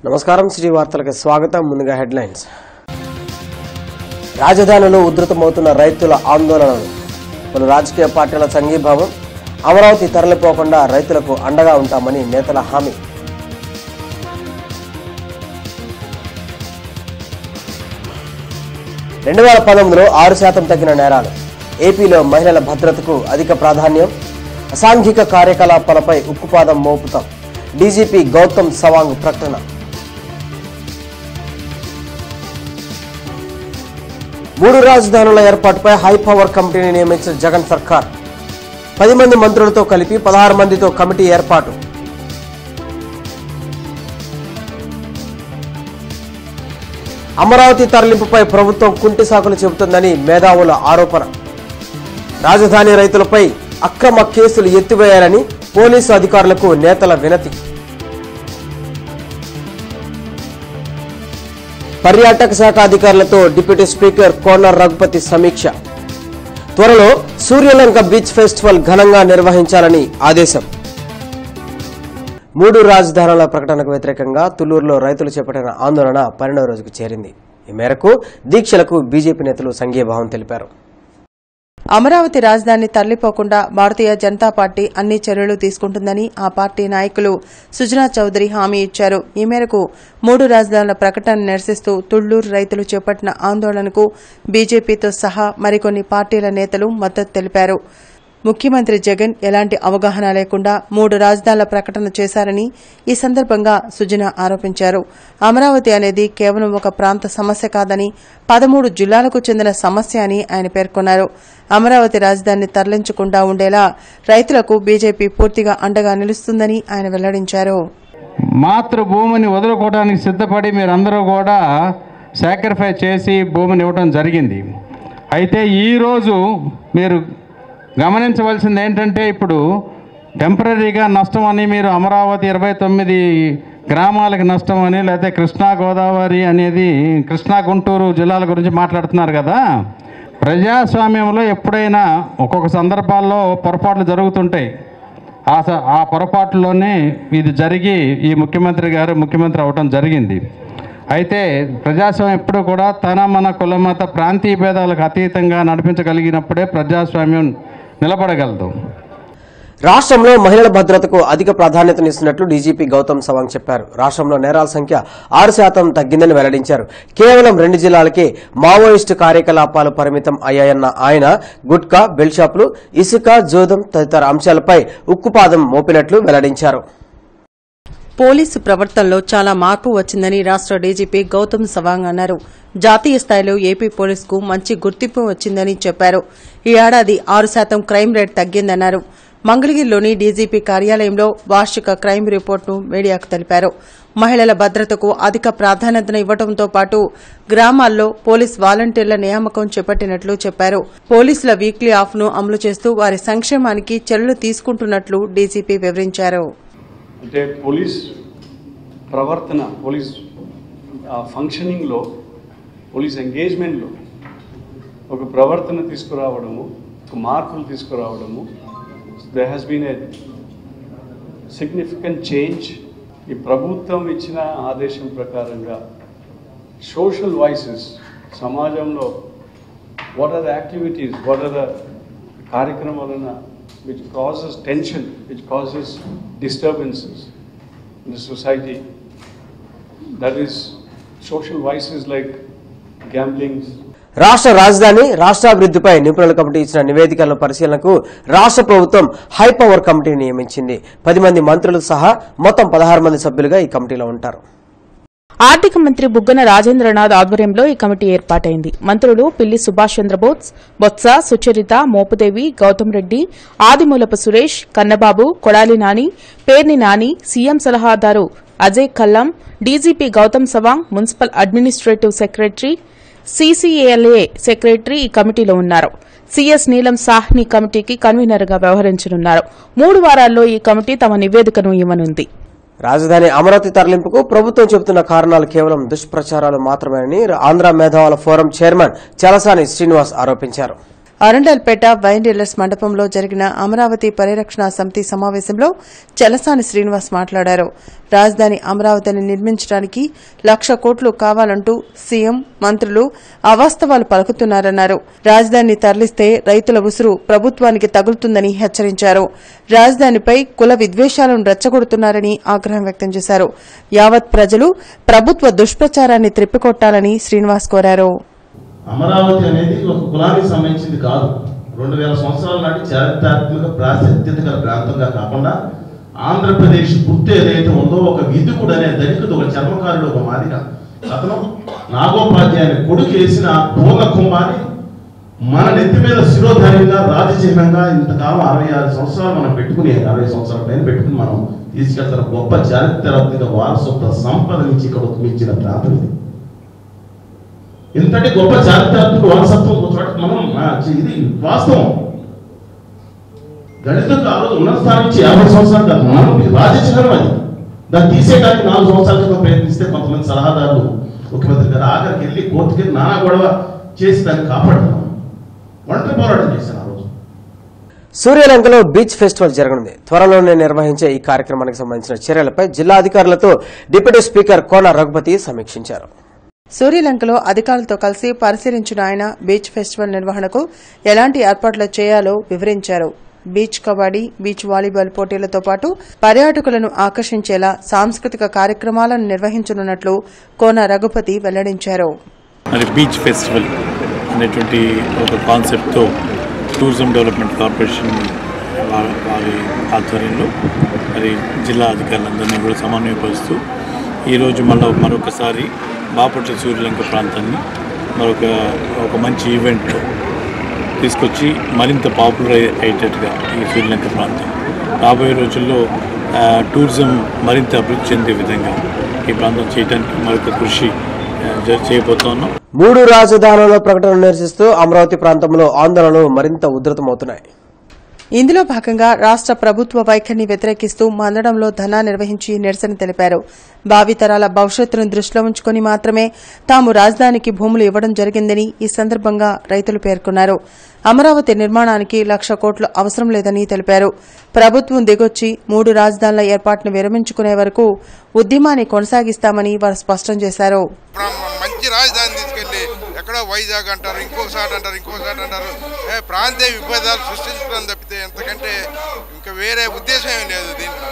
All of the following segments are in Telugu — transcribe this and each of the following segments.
నమస్కారం శ్రీ వార్తలకు స్వాగతం ముందుగా హెడ్లైన్స్ రాజధానిలో ఉధృతమవుతున్న రైతుల ఆందోళనలు పలు రాజకీయ పార్టీల సంఘీభావం అమరావతి తరలిపోకుండా రైతులకు అండగా ఉంటామని నేతల హామీ రెండు వేల పంతొమ్మిదిలో ఆరు శాతం తగ్గిన నేరాలు ఏపీలో మహిళల భద్రతకు అధిక ప్రాధాన్యం అసాంఘిక కార్యకలాపాలపై ఉక్కుపాదం మోపుతాం డీజీపీ గౌతమ్ సవాంగ్ ప్రకటన మూడు రాజధానుల ఏర్పాటుపై హై పవర్ కమిటీని నియమించిన జగన్ సర్కార్ పది మంది మంత్రులతో కలిపి పదహారు మందితో కమిటీ ఏర్పాటు అమరావతి తరలింపుపై ప్రభుత్వం కుంటి సాకులు చెబుతుందని మేధావుల ఆరోపణ రాజధాని రైతులపై అక్రమ కేసులు ఎత్తివేయాలని పోలీసు అధికారులకు నేతల వినతి పర్యాటక శాఖ అధికారులతో డిప్యూటీ స్పీకర్ కోనర్ రఘుపతి సమీక్ష త్వరలో సూర్యలంక బీచ్ ఫెస్టివల్ ఘనంగా నిర్వహించాలని ఆదేశం మూడు రాజధానుల ప్రకటనకు వ్యతిరేకంగా తుళ్లూరులో రైతులు చేపట్టిన ఆందోళన పన్నెండవ రోజుకు చేరింది ఈ మేరకు దీక్షలకు బీజేపీ నేతలు సంఘీభావం తెలిపారు అమరావతి రాజధాని తరలిపోకుండా భారతీయ జనతా పార్టీ అన్ని చర్యలు తీసుకుంటుందని ఆ పార్టీ నాయకులు సుజనా చౌదరి హామీ ఇచ్చారు ఈ మేరకు మూడు రాజధానుల ప్రకటన నిరసిస్తూ తుళ్లూరు రైతులు చేపట్టిన ఆందోళనకు బీజేపీతో సహా మరికొన్ని పార్టీల నేతలు మద్దతు తెలిపారు ముఖ్యమంత్రి జగన్ ఎలాంటి అవగాహన లేకుండా మూడు రాజధానుల ప్రకటన చేశారని ఈ సందర్భంగా సుజన ఆరోపించారు అమరావతి అనేది కేవలం ఒక ప్రాంత సమస్య కాదని పదమూడు జిల్లాలకు చెందిన సమస్య అని ఆయన పేర్కొన్నారు అమరావతి రాజధానిని తరలించకుండా ఉండేలా రైతులకు బీజేపీ పూర్తిగా అండగా నిలుస్తుందని ఆయన వెల్లడించారు మాతృభూమిని వదులుకోవడానికి సిద్ధపడి మీరందరూ కూడా సాక్రిఫైస్ చేసి భూమిని ఇవ్వడం జరిగింది అయితే ఈరోజు మీరు గమనించవలసింది ఏంటంటే ఇప్పుడు టెంపరీగా నష్టం అని మీరు అమరావతి ఇరవై తొమ్మిది గ్రామాలకు నష్టం అని లేకపోతే కృష్ణా గోదావరి అనేది కృష్ణా గుంటూరు జిల్లాల గురించి మాట్లాడుతున్నారు కదా ప్రజాస్వామ్యంలో ఎప్పుడైనా ఒక్కొక్క సందర్భాల్లో పొరపాట్లు జరుగుతుంటాయి ఆ స- ఆ పొరపాటులోనే ఇది జరిగి ఈ ముఖ్యమంత్రి గారు ముఖ్యమంత్రి అవటం జరిగింది అయితే ప్రజాస్వామ్యం ఎప్పుడు కూడా తన మన కులమత ప్రాంతీయ భేదాలకు అతీతంగా నడిపించగలిగినప్పుడే ప్రజాస్వామ్యం నిలబడగలదు రాష్ట్రంలో మహిళల భద్రతకు అధిక ప్రాధాన్యతనిస్తున్నట్లు డీజీపీ గౌతమ్ సవాంగ్ చెప్పారు రాష్ట్రంలో నేరాల సంఖ్య ఆరు శాతం తగ్గిందని వెల్లడించారు కేవలం రెండు జిల్లాలకే మావోయిస్టు కార్యకలాపాలు పరిమితం అయ్యాయన్న ఆయన గుట్కా బెల్ షాపులు ఇసుక జోదం తదితర అంశాలపై ఉక్కుపాదం మోపినట్లు వెల్లడించారు పోలీసు ప్రవర్తనలో చాలా మార్పు వచ్చిందని రాష్ట్ర డీజీపీ గౌతమ్ సవాంగ్ అన్నారు జాతీయ స్థాయిలో ఏపీ పోలీసుకు మంచి గుర్తింపు వచ్చిందని చెప్పారు ఈ ఏడాది ఆరు శాతం క్రైమ్ రేట్ తగ్గిందన్నారు మంగళగిరిలోని డీజీపీ కార్యాలయంలో వార్షిక క్రైమ్ రిపోర్టును మీడియాకు తెలిపారు మహిళల భద్రతకు అధిక ప్రాధాన్యతను ఇవ్వడంతో పాటు గ్రామాల్లో పోలీస్ వాలంటీర్ల నియామకం చేపట్టినట్లు చెప్పారు పోలీసుల వీక్లీ ఆఫ్ను అమలు చేస్తూ వారి సంక్షేమానికి చర్యలు తీసుకుంటున్నట్లు డీజీపీ వివరించారు అంటే పోలీస్ ప్రవర్తన పోలీస్ ఆ, ఫంక్షనింగ్లో పోలీస్ ఎంగేజ్మెంట్లో ఒక ప్రవర్తన తీసుకురావడము ఒక మార్పులు తీసుకురావడము they has been a significant change ఈ ప్రభుత్వం ఇచ్చిన ఆదేశం ప్రకారంగా సోషల్ వాయిసెస్ సమాజంలో what are the activities what are the కార్యక్రమాలన which causes tension which causes disturbances in the society that is social voices like gamblings రాష్ట్ర రాజధాని రాష్ట్రాభివృద్ధిపై నిపుణుల కమిటీ ఇచ్చిన నివేదికల పరిశీలనకు రాష్ట్ర ప్రభుత్వం హై పవర్ కమిటీని నియమించింది పది మంది మంత్రులు సహా మొత్తం పదహారు మంది సభ్యులుగా ఈ కమిటీలో ఉంటారు ఆర్థిక మంత్రి బుగ్గన రాజేంద్రనాథ్ ఆధ్వర్యంలో ఈ కమిటీ ఏర్పాటైంది మంత్రులు పిల్లి సుభాష్ చంద్రబోస్ బొత్స సుచరిత మోపుదేవి గౌతమ్ రెడ్డి ఆదిమూలపు సురేష్ కన్నబాబు కొడాలి నాని పేర్ని నాని సీఎం సలహాదారు Ajay Kallam DGP Gautam Sawang municipal administrative secretary CCALA secretary ఈ కమిటీలో ఉన్నారు సీఎస్ నీలం సాహ్ని కమిటీకి కన్వీనర్గా వ్యవహరించనున్నారు మూడు వారాల్లో ఈ కమిటీ తమ నివేదికను ఇవ్వనుంది రాజధాని అమరావతి తరలింపుకు ప్రభుత్వం చెబుతున్న కారణాలు కేవలం దుష్ప్రచారాలు మాత్రమేనని ఆంధ్ర మేధావుల ఫోరం చైర్మన్ చలసాని శ్రీనివాస్ ఆరోపించారు అరండల్పేట వైన్ డీలర్స్ మండపంలో జరిగిన అమరావతి పరిరక్షణ సమితి సమావేశంలో చలసాని శ్రీనివాస్ మాట్లాడారు రాజధాని అమరావతిని నిర్మించడానికి లక్ష కోట్లు కావాలంటూ సీఎం మంత్రులు అవాస్తవాలు పలుకుతున్నారన్నారు రాజధానిని తరలిస్తే రైతుల ఉసురు ప్రభుత్వానికి తగులుతుందని హెచ్చరించారు రాజధానిపై కుల విద్వేషాలను రెచ్చగొడుతున్నారని ఆగ్రహం వ్యక్తం చేశారు యావత్ ప్రజలు ప్రభుత్వ దుష్ప్రచారాన్ని త్రిప్పికొట్టాలని శ్రీనివాస్ కోరారు అమరావతి అనేది ఒక కులానికి సంబంధించింది కాదు రెండు వేల సంవత్సరాల నాటి చారిత్రాత్మక ప్రాశస్త్యత గల ప్రాంతంగా కాకుండా ఆంధ్రప్రదేశ్ గుర్తు ఏదైతే ఉందో ఒక విధుకుడు అనే ధనికుడు ఒక చర్మకారుడు ఒక మాదిగ అతను నాగోపాధ్యాయుని కొడుకు వేసిన పూర్ణ కుంభాన్ని మన నెత్తి మీద శిరోధార్యంగా రాజచిహ్నంగా ఇంతకాలం అరవై ఆరు సంవత్సరాలు మనం పెట్టుకుని అరవై సంవత్సరాల పైన పెట్టుకుని మనం తీసుకెళ్తున్న గొప్ప చారిత్రాత్మక వారసత్వ సంపద నుంచి ఇక్కడ ఉత్మించిన ప్రాంతం ఇది ఇంతటి గొప్ప చారిత్రాత్మక వారసత్వం ఒక చోట మనం ఆ, ఇది వాస్తవం గణితంలో ఆ రోజు ఉన్న స్థానం నుంచి యాభై సంవత్సరాలు కాదు మనం రాజచిహ్నం అది దాన్ని తీసేయడానికి నాలుగు సంవత్సరాల క్రితం ప్రయత్నిస్తే కొంతమంది సలహాదారులు ముఖ్యమంత్రి గారు ఆఖరికి వెళ్ళి కోర్టుకి వెళ్ళి నానా గొడవ చేసి దాన్ని కాపాడుతున్నాం ఒంటరి పోరాటం చేశాను ఆ రోజు సూర్యలంకలో బీచ్ ఫెస్టివల్ జరగనుంది త్వరలోనే నిర్వహించే ఈ కార్యక్రమానికి సంబంధించిన చర్యలపై జిల్లా అధికారులతో డిప్యూటీ స్పీకర్ కోన రఘుపతి సమీక్షించారు సూర్యలంకలో అధికారులతో కలిసి పరిశీలించిన ఆయన బీచ్ ఫెస్టివల్ నిర్వహణకు ఎలాంటి ఏర్పాట్లు చేయాలో వివరించారు బీచ్ కబడ్డీ బీచ్ వాలీబాల్ పోటీలతో పాటు పర్యాటకులను ఆకర్షించేలా సాంస్కృతిక కార్యక్రమాలను నిర్వహించనున్నట్లు కోన రఘుపతి వెల్లడించారు మరి బీచ్ ఫెస్టివల్ అనేటువంటి ఒక కాన్సెప్ట్తో టూరిజం డెవలప్మెంట్ కార్పొరేషన్ వా- వారి ఆధ్వర్యంలో మరి జిల్లా అధికారులందరినీ కూడా సమన్వయపరుస్తూ ఈరోజు మళ్ళీ మరొకసారి బాపట్ల సూర్యలంక ప్రాంతాన్ని మరొక ఒక మంచి ఈవెంట్ తీసుకొచ్చి మరింత పాపులర్ అయ్యే- అయ్యేటట్టుగా ఈ సూర్యలంక ప్రాంతం రాబోయే రోజుల్లో ఆ, టూరిజం మరింత అభివృద్ధి చెందే విధంగా ఈ ప్రాంతం చేయడానికి మరొక కృషి ఆ, జ- చేయబోతా ఉన్నాం మూడు రాజధానుల ప్రకటన నిరసిస్తూ అమరావతి ప్రాంతంలో ఆందోళనలు మరింత ఉధృతమవుతున్నాయి ఇందులో భాగంగా రాష్ట్ర ప్రభుత్వ వైఖరిని వ్యతిరేకిస్తూ మందడంలో ధర్నా నిర్వహించి నిరసన తెలిపారు భావితరాల భవిష్యత్తును దృష్టిలో ఉంచుకుని మాత్రమే తాము రాజధానికి భూములు ఇవ్వడం జరిగిందని ఈ సందర్భంగా రైతులు పేర్కొన్నారు అమరావతి నిర్మాణానికి లక్ష కోట్లు అవసరం లేదని తెలిపారు ప్రభుత్వం దిగొచ్చి మూడు రాజధానుల ఏర్పాటును విరమించుకునే వరకు ఉద్యమాన్ని కొనసాగిస్తామని వారు స్పష్టం చేశారు ప్ర- మంచి రాజధాని తీసుకెళ్ళి ఎక్కడో వైజాగ్ అంటారు ఇంకొకసారి అంటారు ఇంకొకసారి అంటారు ఏ ప్రాంతీయ విభేదాలు సృష్టించడం తప్పితే ఎంతకంటే ఇంకా వేరే ఉద్దేశం ఏం లేదు దీంట్లో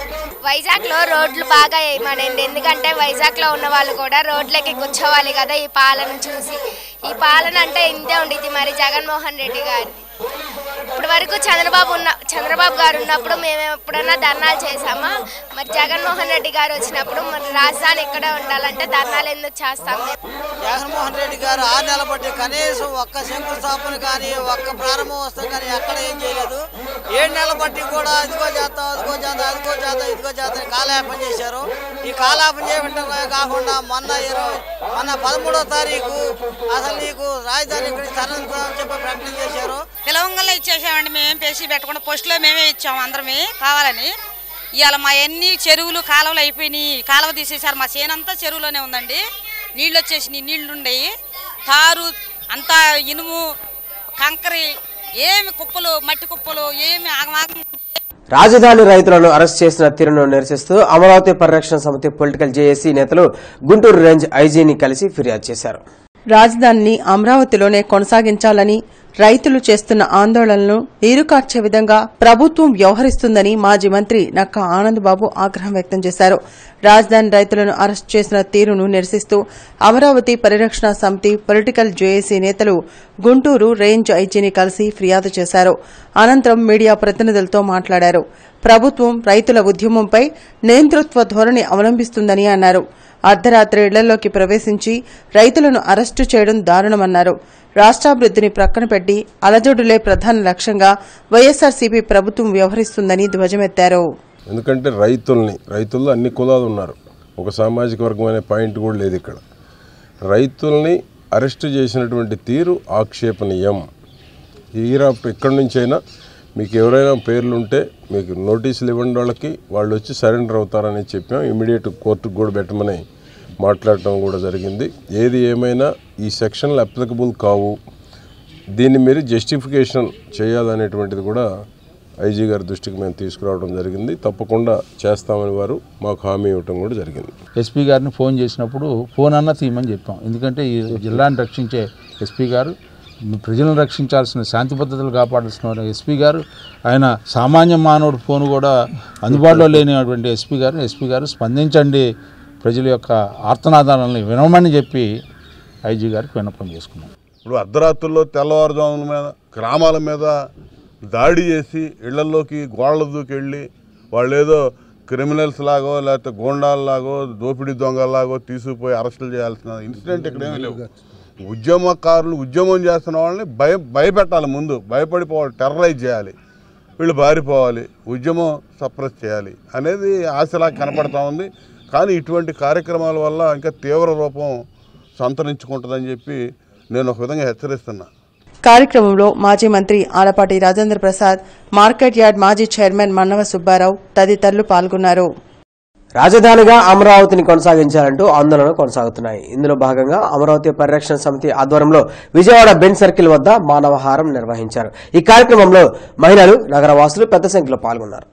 వైజాగ్ లో రోడ్లు బాగా వేయమనండి ఎందుకంటే వైజాగ్ లో ఉన్న వాళ్ళు కూడా రోడ్లకి కూర్చోవాలి కదా ఈ పాలన చూసి ఈ పాలన అంటే ఇంతే ఉండిద్ది మరి జగన్మోహన్ రెడ్డి గారిది ఇప్పుడు వరకు చంద్రబాబు ఉన్న చంద్రబాబు గారు ఉన్నప్పుడు మేము ఎప్పుడైనా ధర్నాలు చేసామా మరి జగన్మోహన్ రెడ్డి గారు వచ్చినప్పుడు మరి రాజధాని ఇక్కడే ఉండాలంటే ధర్నాలు ఎందుకు చేస్తాం జగన్మోహన్ రెడ్డి గారు ఆరు నెలల బట్టి కనీసం ఒక్క శంకుస్థాపన కానీ ఒక్క ప్రారంభోత్సవం కానీ ఎక్కడ ఏం చేయలేదు ఏడు నెలల బట్టి కూడా ఇదిగో చేస్తాం అదిగో చేద్దాం అదిగో చేద్దాం ఇదిగో చేద్దాం కాలయాపన చేశారు ఈ కాలయాపన చేయటమే కాకుండా మొన్న ఇరవై మొన్న పదమూడో తారీఖు అసలు నీకు రాజధాని ఇక్కడ తరలించాలని చెప్పి ప్రకటన చేశారు పిలవంగల్లో ఇచ్చేసామండి మేమేం పేసి పెట్టకుండా పోస్టులో మేమే ఇచ్చాము అందరమే కావాలని ఇవాళ మా ఎన్ని చెరువులు కాలువలు అయిపోయినాయి కాలువ తీసేశారు మా చేనంతా చెరువులోనే ఉందండి నీళ్ళు వచ్చేసినాయి నీళ్లు ఉండయి తారు అంతా ఇనుము కంకరి ఏమి కుప్పలు మట్టి కుప్పలు ఏమి ఆగమాగం రాజధాని రైతులను అరెస్ట్ చేసిన తీరును నిరసిస్తూ అమరావతి పరిరక్షణ సమితి పొలిటికల్ జేఏసీ నేతలు గుంటూరు రేంజ్ ఐజీని కలిసి ఫిర్యాదు చేశారు రాజధానిని అమరావతిలోనే కొనసాగించాలని రైతులు చేస్తున్న ఆందోళనలను నీరుకార్చే విధంగా ప్రభుత్వం వ్యవహరిస్తుందని మాజీ మంత్రి నక్కా ఆనందబాబు ఆగ్రహం వ్యక్తం చేశారు రాజధాని రైతులను అరెస్ట్ చేసిన తీరును నిరసిస్తూ అమరావతి పరిరక్షణ సమితి పొలిటికల్ జేఏసీ నేతలు గుంటూరు రేంజ్ ఐజీని కలిసి ఫిర్యాదు చేశారు అనంతరం మీడియా ప్రతినిధులతో మాట్లాడారు ప్రభుత్వం రైతుల ఉద్యమంపై నియంతృత్వ ధోరణి అవలంబిస్తుందని అన్నారు అర్ధరాత్రి ఇళ్లలోకి ప్రవేశించి రైతులను అరెస్టు చేయడం దారుణమన్నారు రాష్ట్రాభివృద్ధిని ప్రక్కన పెట్టి అలజడులే ప్రధాన లక్ష్యంగా వైఎస్సార్సీపీ ప్రభుత్వం వ్యవహరిస్తుందని ధ్వజమెత్తారు ఎందుకంటే రైతుల్ని రైతుల్లో అన్ని కులాలు ఉన్నారు ఒక సామాజిక వర్గం అనే పాయింట్ కూడా లేదు ఇక్కడ రైతుల్ని అరెస్ట్ చేసినటువంటి తీరు ఆక్షేపణీయం ఈరాఫ్టర్ ఇక్కడి నుంచైనా మీకు ఎవరైనా పేర్లు ఉంటే మీకు నోటీసులు ఇవ్వండి వాళ్ళకి వాళ్ళు వచ్చి సరెండర్ అవుతారని చెప్పాం ఇమీడియట్ కోర్టుకు కూడా పెట్టమని మాట్లాడటం కూడా జరిగింది ఏది ఏమైనా ఈ సెక్షన్లు అప్లికబుల్ కావు దీన్ని మీరు జస్టిఫికేషన్ చేయాలనేటువంటిది కూడా ఐజీ గారి దృష్టికి మేము తీసుకురావడం జరిగింది తప్పకుండా చేస్తామని వారు మాకు హామీ ఇవ్వటం కూడా జరిగింది ఎస్పీ గారిని ఫోన్ చేసినప్పుడు ఫోన్ అన్న తీయమని చెప్పాం ఎందుకంటే ఈ జిల్లాని రక్షించే ఎస్పీ గారు ప్రజలను రక్షించాల్సిన శాంతి భద్రతలు కాపాడాల్సిన ఎస్పీ గారు ఆయన సామాన్య మానవుడు ఫోన్ కూడా అందుబాటులో లేనిటువంటి ఎస్పీ గారు ఎస్పీ గారు స్పందించండి ప్రజల యొక్క ఆర్తనాదాలను వినమని చెప్పి ఐజీ గారికి విన్నపం చేసుకున్నాం ఇప్పుడు అర్ధరాత్రుల్లో తెల్లవారుజాముల మీద గ్రామాల మీద దాడి చేసి ఇళ్లలోకి గోడల దూకెళ్ళి వాళ్ళు ఏదో క్రిమినల్స్ లాగో లేకపోతే గోండాల్లాగో దోపిడీ దొంగల్లాగో తీసుకుపోయి అరెస్టులు చేయాల్సిన ఇన్సిడెంట్ ఇక్కడ ఏమీ లేవు ఉద్యమకారులు ఉద్యమం చేస్తున్న వాళ్ళని భయ భయపెట్టాలి ముందు భయపడిపోవాలి టెర్రరైజ్ చేయాలి వీళ్ళు బారిపోవాలి ఉద్యమం సప్రెస్ చేయాలి అనేది ఆశలా కనపడతా ఉంది కానీ ఇటువంటి కార్యక్రమాల వల్ల ఇంకా తీవ్ర రూపం సంతరించుకుంటుందని చెప్పి నేను ఒక విధంగా హెచ్చరిస్తున్నా కార్యక్రమంలో మాజీ మంత్రి ఆలపాటి రాజేంద్ర ప్రసాద్ మార్కెట్ యార్డ్ మాజీ చైర్మన్ మన్నవ సుబ్బారావు తదితరులు పాల్గొన్నారు రాజధానిగా అమరావతిని కొనసాగించాలంటూ ఆందోళనలు కొనసాగుతున్నాయి ఇందులో భాగంగా అమరావతి పరిరక్షణ సమితి ఆధ్వర్యంలో విజయవాడ బెంచ్ సర్కిల్ వద్ద మానవహారం నిర్వహించారు ఈ కార్యక్రమంలో మహిళలు నగరవాసులు పెద్ద సంఖ్యలో పాల్గొన్నారు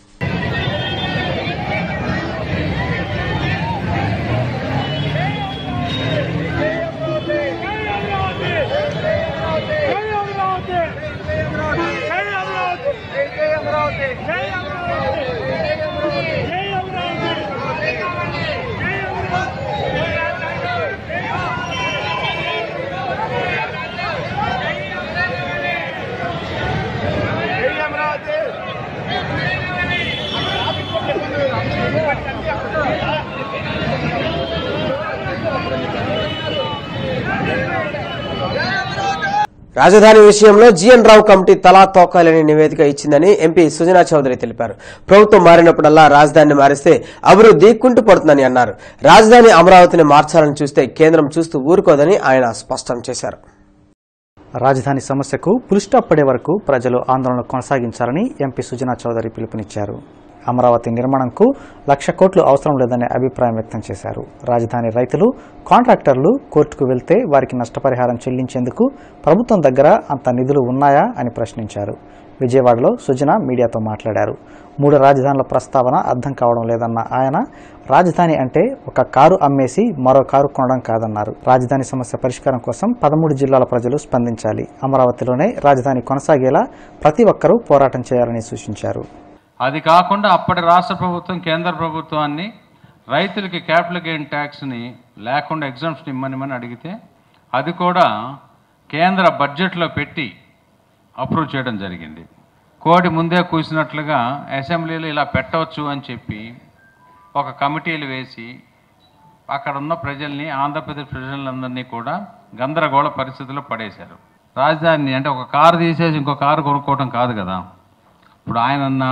రాజధాని విషయంలో జీఎన్ రావు కమిటీ తలా తోకాలని నివేదిక ఇచ్చిందని ఎంపీ సుజనా చౌదరి తెలిపారు ప్రభుత్వం మారినప్పుడల్లా రాజధానిని మారిస్తే అభివృద్ధి కుంటుపడుతుందని అన్నారు రాజధాని అమరావతిని మార్చాలని చూస్తే కేంద్రం చూస్తూ ఊరుకోదని ఆయన స్పష్టం చేశారు రాజధాని సమస్యకు పులిస్టాప్ పడే వరకు ప్రజలు ఆందోళన కొనసాగించాలని ఎంపీ సుజనా చౌదరి పిలుపునిచ్చారు అమరావతి నిర్మాణంకు లక్ష కోట్లు అవసరం లేదనే అభిప్రాయం వ్యక్తం చేశారు రాజధాని రైతులు కాంట్రాక్టర్లు కోర్టుకు వెళ్తే వారికి నష్టపరిహారం చెల్లించేందుకు ప్రభుత్వం దగ్గర అంత నిధులు ఉన్నాయా అని ప్రశ్నించారు విజయవాడలో సుజన మీడియాతో మాట్లాడారు మూడు రాజధానుల ప్రస్తావన అర్థం కావడం లేదన్న ఆయన రాజధాని అంటే ఒక కారు అమ్మేసి మరో కారు కొనడం కాదన్నారు రాజధాని సమస్య పరిష్కారం కోసం పదమూడు జిల్లాల ప్రజలు స్పందించాలి అమరావతిలోనే రాజధాని కొనసాగేలా ప్రతి ఒక్కరూ పోరాటం చేయాలని సూచించారు అది కాకుండా అప్పటి రాష్ట్ర ప్రభుత్వం కేంద్ర ప్రభుత్వాన్ని రైతులకి క్యాపిటల్ గెయిన్ ట్యాక్స్ని లేకుండా ఎగ్జామ్షన్ ఇమ్మనిమని అడిగితే అది కూడా కేంద్ర బడ్జెట్లో పెట్టి అప్రూవ్ చేయడం జరిగింది కోడి ముందే కూసినట్లుగా అసెంబ్లీలో ఇలా పెట్టవచ్చు అని చెప్పి ఒక కమిటీలు వేసి అక్కడ ఉన్న ప్రజల్ని ఆంధ్రప్రదేశ్ ప్రజలందరినీ కూడా గందరగోళ పరిస్థితుల్లో పడేశారు రాజధాని అంటే ఒక కారు తీసేసి ఇంకో కారు కొనుక్కోవడం కాదు కదా ఇప్పుడు ఆయన ఉన్న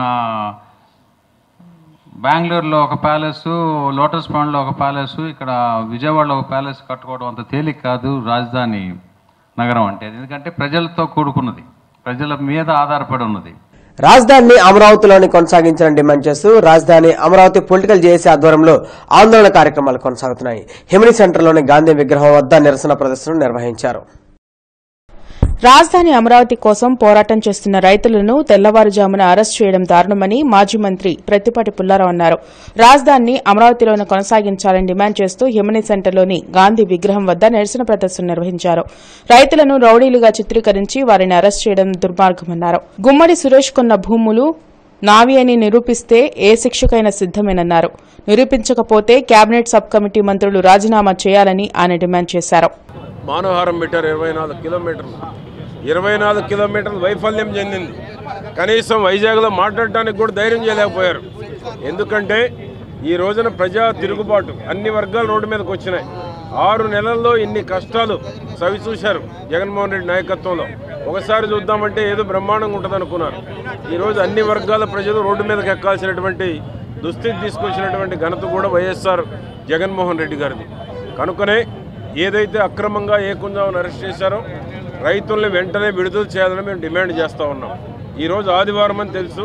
బెంగళూరులో ఒక ప్యాలెస్ లోటస్ పాండ్లో ఒక ప్యాలెస్ ఇక్కడ విజయవాడలో ఒక ప్యాలెస్ కట్టుకోవడం అంత తేలిక కాదు రాజధాని నగరం అంటే ఎందుకంటే ప్రజలతో కూడుకున్నది ప్రజల మీద ఆధారపడి ఉన్నది రాజధానిని అమరావతిలోని కొనసాగించాలని డిమాండ్ చేస్తూ రాజధాని అమరావతి పొలిటికల్ జేఏసీ ఆధ్వర్యంలో ఆందోళన కార్యక్రమాలు కొనసాగుతున్నాయి హిమిని సెంటర్లోని గాంధీ విగ్రహం వద్ద నిరసన ప్రదర్శన నిర్వహించారు రాజధాని అమరావతి కోసం పోరాటం చేస్తున్న రైతులను తెల్లవారుజామున అరెస్ట్ చేయడం దారుణమని మాజీ మంత్రి ప్రత్తిపాటి పుల్లారావు అన్నారు రాజధానిని అమరావతిలోనే కొనసాగించాలని డిమాండ్ చేస్తూ హిమని సెంటర్లోని గాంధీ విగ్రహం వద్ద నిరసన ప్రదర్శన నిర్వహించారు రైతులను రౌడీలుగా చిత్రీకరించి వారిని అరెస్ట్ చేయడం దుర్మార్గమన్నారు గుమ్మడి సురేష్ కొన్న భూములు నావి అని నిరూపిస్తే ఏ శిక్షకైనా సిద్దమేనన్నారు నిరూపించకపోతే కేబినెట్ సబ్ కమిటీ మంత్రులు రాజీనామా చేయాలని ఆయన డిమాండ్ చేశారు మానవహారం మీటర్ ఇరవై నాలుగు కిలోమీటర్లు ఇరవై నాలుగు కిలోమీటర్లు వైఫల్యం చెందింది కనీసం వైజాగ్లో మాట్లాడటానికి కూడా ధైర్యం చేయలేకపోయారు ఎందుకంటే ఈ రోజున ప్రజా తిరుగుబాటు అన్ని వర్గాలు రోడ్డు మీదకి వచ్చినాయి ఆరు నెలల్లో ఇన్ని కష్టాలు చవి చూశారు జగన్మోహన్ రెడ్డి నాయకత్వంలో ఒకసారి చూద్దామంటే ఏదో బ్రహ్మాండంగా ఉంటుంది అనుకున్నారు ఈరోజు అన్ని వర్గాల ప్రజలు రోడ్డు మీదకి ఎక్కాల్సినటువంటి దుస్థితి తీసుకొచ్చినటువంటి ఘనత కూడా వైఎస్ఆర్ జగన్మోహన్ రెడ్డి గారిది కనుకనే ఏదైతే అక్రమంగా ఏ కుంజామని అరెస్ట్ చేశారో రైతుల్ని వెంటనే విడుదల చేయాలని మేము డిమాండ్ చేస్తూ ఉన్నాం ఈరోజు ఆదివారం అని తెలుసు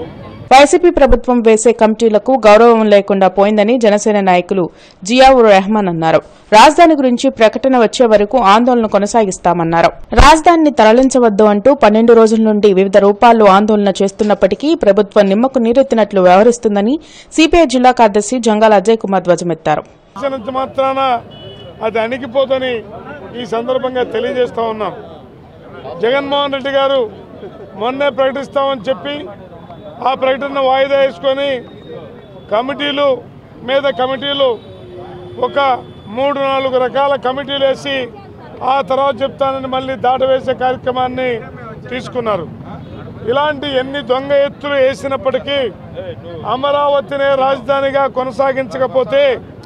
వైసీపీ ప్రభుత్వం వేసే కమిటీలకు గౌరవం లేకుండా పోయిందని జనసేన నాయకులు జియావుర్ రెహమాన్ అన్నారు రాజధాని గురించి ప్రకటన వచ్చే వరకు ఆందోళన కొనసాగిస్తామన్నారు రాజధానిని తరలించవద్దు అంటూ పన్నెండు రోజుల నుండి వివిధ రూపాల్లో ఆందోళన చేస్తున్నప్పటికీ ప్రభుత్వం నిమ్మకు నీరెత్తినట్లు వ్యవహరిస్తుందని సిపిఐ జిల్లా కార్యదర్శి జంగాల అజయ్ కుమార్ ధ్వజమెత్తారు చేసినంత మాత్రాన అది అణిగిపోదని ఈ సందర్భంగా తెలియజేస్తా ఉన్నాం జగన్మోహన్ రెడ్డి గారు మొన్నే ప్రకటిస్తామని చెప్పి ఆ ప్రకటన వాయిదా వేసుకొని కమిటీలు మీద కమిటీలు ఒక మూడు నాలుగు రకాల కమిటీలు వేసి ఆ తర్వాత చెప్తానని మళ్ళీ దాటవేసే కార్యక్రమాన్ని తీసుకున్నారు ఇలాంటి ఎన్ని దొంగ ఎత్తులు వేసినప్పటికీ అమరావతినే రాజధానిగా కొనసాగించకపోతే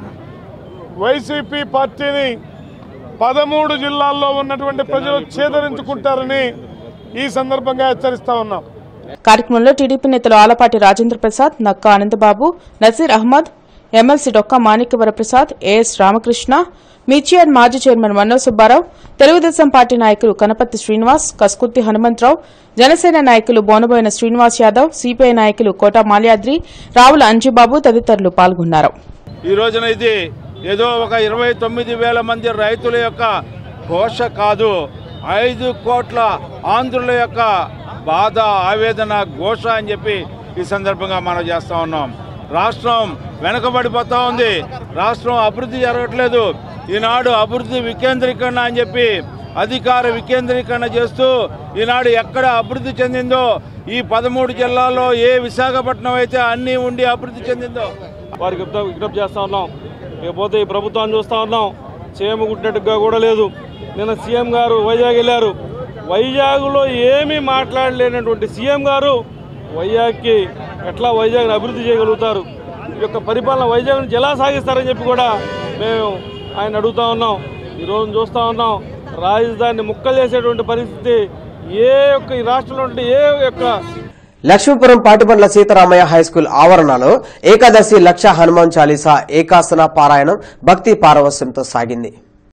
వైసీపీ పార్టీని పదమూడు జిల్లాల్లో ఉన్నటువంటి ప్రజలు చేదరించుకుంటారని ఈ సందర్భంగా హెచ్చరిస్తా ఉన్నాం కార్యక్రమంలో టీడీపీ నేతలు ఆలపాటి రాజేంద్ర ప్రసాద్ నక్కా అనంతబాబు నజీర్ అహ్మద్ ఎమ్మెల్సీ డొక్కా మాణిక్యవర ప్రసాద్ ఏఎస్ రామకృష్ణ మిర్చియన్ మాజీ చైర్మన్ మన్నో సుబ్బారావు తెలుగుదేశం పార్టీ నాయకులు కనపత్తి శ్రీనివాస్ కస్కుర్తి హనుమంతరావు జనసేన నాయకులు బోనబోయిన శ్రీనివాస్ యాదవ్ సిపిఐ నాయకులు కోట మాల్యాద్రి రావుల అంజిబాబు తదితరులు పాల్గొన్నారు ఈ రోజున ఇది ఏదో ఒక ఇరవై తొమ్మిది వేల మంది రైతుల యొక్క ఘోష కాదు ఐదు కోట్ల ఆంధ్రుల యొక్క బాధ ఆవేదన ఘోష అని చెప్పి ఈ సందర్భంగా మనం చేస్తూ ఉన్నాం రాష్ట్రం వెనకబడిపోతూ ఉంది రాష్ట్రం అభివృద్ధి జరగట్లేదు ఈనాడు అభివృద్ధి వికేంద్రీకరణ అని చెప్పి అధికార వికేంద్రీకరణ చేస్తూ ఈనాడు ఎక్కడ అభివృద్ధి చెందిందో ఈ పదమూడు జిల్లాల్లో ఏ విశాఖపట్నం అయితే అన్నీ ఉండి అభివృద్ధి చెందిందో వారికి విజ్ఞప్తి విజ్ఞప్తి చేస్తా ఉన్నాం ఇకపోతే ఈ ప్రభుత్వాన్ని చూస్తా ఉన్నాం చేయము గుట్టినట్టుగా కూడా లేదు నిన్న సీఎం గారు వైజాగ్ వెళ్ళారు వైజాగ్లో ఏమీ మాట్లాడలేనటువంటి సీఎం గారు వైజాగ్కి ఎట్లా వైజాగ్ని అభివృద్ధి చేయగలుగుతారు ఈ యొక్క పరిపాలన వైజాగ్ నుంచి ఎలా సాగిస్తారని చెప్పి కూడా మేము ఆయన అడుగుతా ఉన్నాం ఈరోజు చూస్తూ ఉన్నాం రాజధానిని ముక్కలు చేసేటువంటి పరిస్థితి ఏ యొక్క ఈ రాష్ట్రంలో ఉంటే ఏ యొక్క లక్ష్మీపురం పాటిబండ్ల సీతారామయ్య హైస్కూల్ ఆవరణలో ఏకాదశి లక్ష హనుమాన్ చాలీసా ఏకాసన పారాయణం భక్తి పారవస్యంతో సాగింది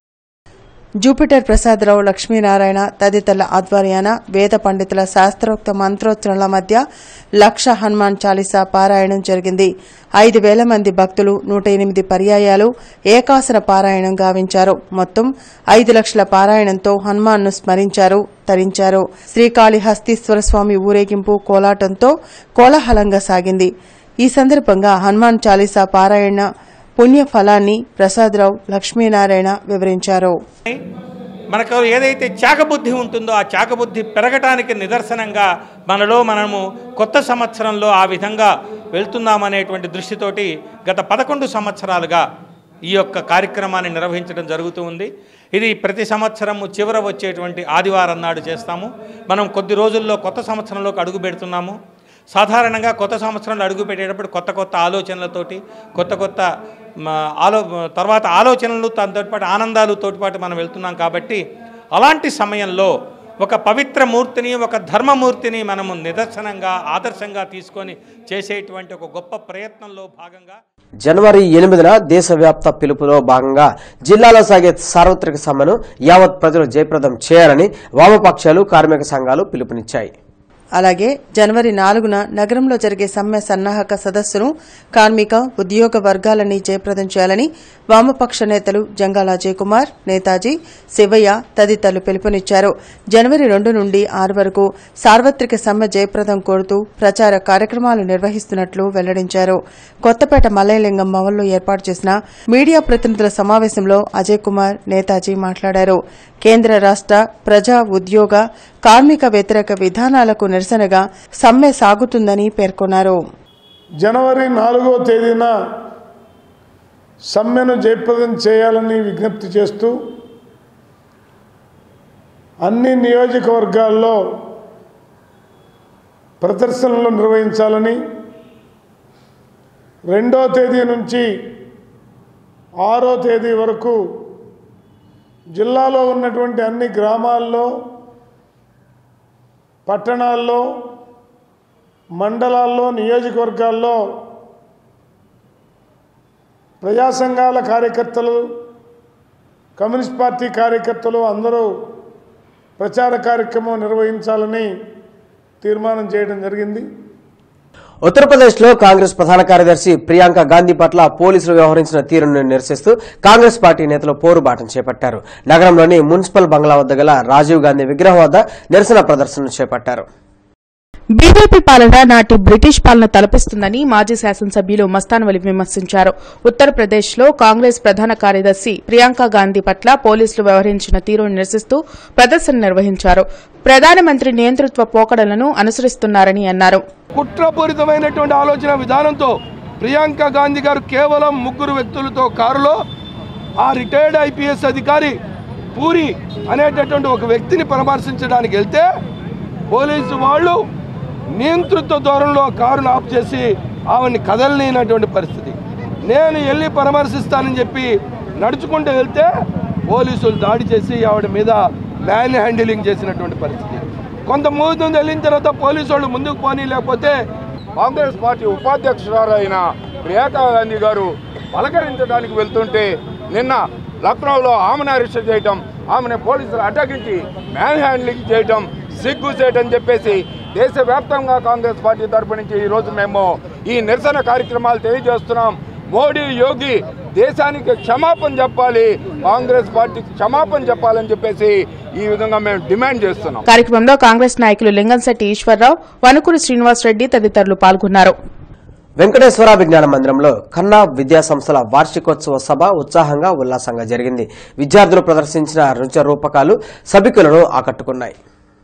జూపిటర్ ప్రసాదరావు లక్ష్మీనారాయణ తదితరుల ఆధ్వర్యాన వేద పండితుల శాస్త్రోక్త మంత్రోచ్చరణల మధ్య లక్ష హనుమాన్ చాలీసా పారాయణం జరిగింది ఐదు వేల మంది భక్తులు నూట ఎనిమిది పర్యాయాలు ఏకాసన పారాయణం గావించారు మొత్తం ఐదు లక్షల పారాయణంతో హనుమాన్ను స్మరించారు తరించారు శ్రీకాళిహస్తీశ్వర స్వామి ఊరేగింపు కోలాటంతో కోలాహలంగా సాగింది ఈ సందర్భంగా హనుమాన్ చాలీసా పారాయణ పుణ్య ఫలాన్ని ప్రసాదరావు లక్ష్మీనారాయణ వివరించారు మనకు ఏదైతే చాకబుద్ధి ఉంటుందో ఆ చాకబుద్ధి పెరగటానికి నిదర్శనంగా మనలో మనము కొత్త సంవత్సరంలో ఆ విధంగా వెళ్తున్నామనేటువంటి దృష్టితోటి గత పదకొండు సంవత్సరాలుగా ఈ యొక్క కార్యక్రమాన్ని నిర్వహించడం జరుగుతూ ఉంది ఇది ప్రతి సంవత్సరము చివర వచ్చేటువంటి ఆదివారం నాడు చేస్తాము మనం కొద్ది రోజుల్లో కొత్త సంవత్సరంలోకి అడుగు పెడుతున్నాము సాధారణంగా కొత్త సంవత్సరంలో అడుగు పెట్టేటప్పుడు కొత్త కొత్త ఆలోచనలతోటి కొత్త కొత్త మ, ఆలో తర్వాత ఆలోచనలు దాంతో పాటు ఆనందాలు తోటిపాటు మనం వెళ్తున్నాం కాబట్టి అలాంటి సమయంలో ఒక పవిత్ర మూర్తిని ఒక ధర్మమూర్తిని మనము నిదర్శనంగా ఆదర్శంగా తీసుకొని చేసేటువంటి ఒక గొప్ప ప్రయత్నంలో భాగంగా జనవరి ఎనిమిదిన దేశవ్యాప్త పిలుపులో భాగంగా జిల్లాలో సాగే సార్వత్రిక సమ్మెను యావత్ ప్రజలు జయప్రదం చేయాలని వామపక్షాలు కార్మిక సంఘాలు పిలుపునిచ్చాయి అలాగే జనవరి నాలుగున నగరంలో జరిగే సమ్మె సన్నాహక సదస్సును కార్మిక ఉద్యోగ వర్గాలని జయప్రదం చేయాలని వామపక్ష నేతలు జంగాల అజయ్ కుమార్ నేతాజీ శివయ్య తదితరులు పిలుపునిచ్చారు జనవరి రెండు నుండి ఆరు వరకు సార్వత్రిక సమ్మె జయప్రదం కోరుతూ ప్రచార కార్యక్రమాలు నిర్వహిస్తున్నట్లు వెల్లడించారు కొత్తపేట మల్లయ్యలింగం భవన్లో ఏర్పాటు చేసిన మీడియా ప్రతినిధుల సమావేశంలో అజయ్ కుమార్ నేతాజీ మాట్లాడారు కేంద్ర రాష్ట ప్రజా ఉద్యోగ కార్మిక వ్యతిరేక విధానాలకు నిరసనగా సమ్మె సాగుతుందని పేర్కొన్నారు జనవరి నాలుగో తేదీన సమ్మెను జయప్రదం చేయాలని విజ్ఞప్తి చేస్తూ అన్ని నియోజకవర్గాల్లో ప్రదర్శనలు నిర్వహించాలని రెండో తేదీ నుంచి ఆరో తేదీ వరకు జిల్లాలో ఉన్నటువంటి అన్ని గ్రామాల్లో పట్టణాల్లో మండలాల్లో నియోజకవర్గాల్లో ప్రజా సంఘాల కార్యకర్తలు కమ్యూనిస్ట్ పార్టీ కార్యకర్తలు అందరూ ప్రచార కార్యక్రమం నిర్వహించాలని తీర్మానం చేయడం జరిగింది ఉత్తరప్రదేశ్లో కాంగ్రెస్ ప్రధాన కార్యదర్శి ప్రియాంక గాంధీ పట్ల పోలీసులు వ్యవహరించిన తీరును నిరసిస్తూ కాంగ్రెస్ పార్టీ నేతలు పోరుబాటను చేపట్టారు నగరంలోని మున్సిపల్ బంగ్లా వద్ద గల రాజీవ్ గాంధీ విగ్రహం వద్ద నిరసన ప్రదర్శన చేపట్టారు బీజేపీ పాలన నాటి బ్రిటిష్ పాలన తలపిస్తుందని మాజీ శాసనసభ్యులు మస్తానవలి విమర్శించారు ఉత్తరప్రదేశ్లో కాంగ్రెస్ ప్రధాన కార్యదర్శి ప్రియాంక గాంధీ పట్ల పోలీసులు వ్యవహరించిన తీరును నిరసిస్తూ ప్రదర్శన నిర్వహించారు ప్రధానమంత్రి నియంతృత్వ పోకడలను అనుసరిస్తున్నారని అన్నారు కుట్రపూరితమైనటువంటి ఆలోచన విధానంతో ప్రియాంక గాంధీ గారు కేవలం ముగ్గురు వ్యక్తులతో కారులో ఆ రిటైర్డ్ ఐపీఎస్ అధికారి పూరి అనేటటువంటి ఒక వ్యక్తిని పరామర్శించడానికి వెళ్తే పోలీసు వాళ్ళు నియంతృత్వ ధోరణిలో కారును ఆఫ్ చేసి ఆవిడ్ని కదలలేనటువంటి పరిస్థితి నేను వెళ్ళి పరామర్శిస్తానని చెప్పి నడుచుకుంటూ వెళ్తే పోలీసులు దాడి చేసి ఆవిడ మీద మ్యాన్ హ్యాండిలింగ్ చేసినటువంటి పరిస్థితి కొంత ముందు వెళ్ళిన తర్వాత పోలీసు వాళ్ళు ముందుకు పోనీ లేకపోతే కాంగ్రెస్ పార్టీ ఉపాధ్యక్షురాలు అయిన ప్రియాంకా గాంధీ గారు పలకరించడానికి వెళ్తుంటే నిన్న లక్నోలో ఆమెను అరెస్ట్ చేయటం ఆమెను పోలీసులు అడ్డగించి మ్యాన్ హ్యాండ్లింగ్ చేయటం సిగ్గు చేయటం చెప్పేసి దేశవ్యాప్తంగా కాంగ్రెస్ పార్టీ తరపు నుంచి ఈరోజు మేము ఈ నిరసన కార్యక్రమాలు తెలియజేస్తున్నాం మోడీ యోగి దేశానికి క్షమాపణ చెప్పాలి కాంగ్రెస్ పార్టీకి క్షమాపణ చెప్పాలని చెప్పేసి ఈ విధంగా మేము డిమాండ్ చేస్తున్నాం కార్యక్రమంలో కాంగ్రెస్ నాయకులు లింగంశెట్టి ఈశ్వరరావు వనుకూరు శ్రీనివాసరెడ్డి తదితరులు పాల్గొన్నారు వెంకటేశ్వర విజ్ఞాన మందిరంలో ఖన్నా విద్యా సంస్థల వార్షికోత్సవ సభ ఉత్సాహంగా ఉల్లాసంగా జరిగింది విద్యార్థులు ప్రదర్శించిన నృత్య రూపకాలు సభికులను ఆకట్టుకున్నాయి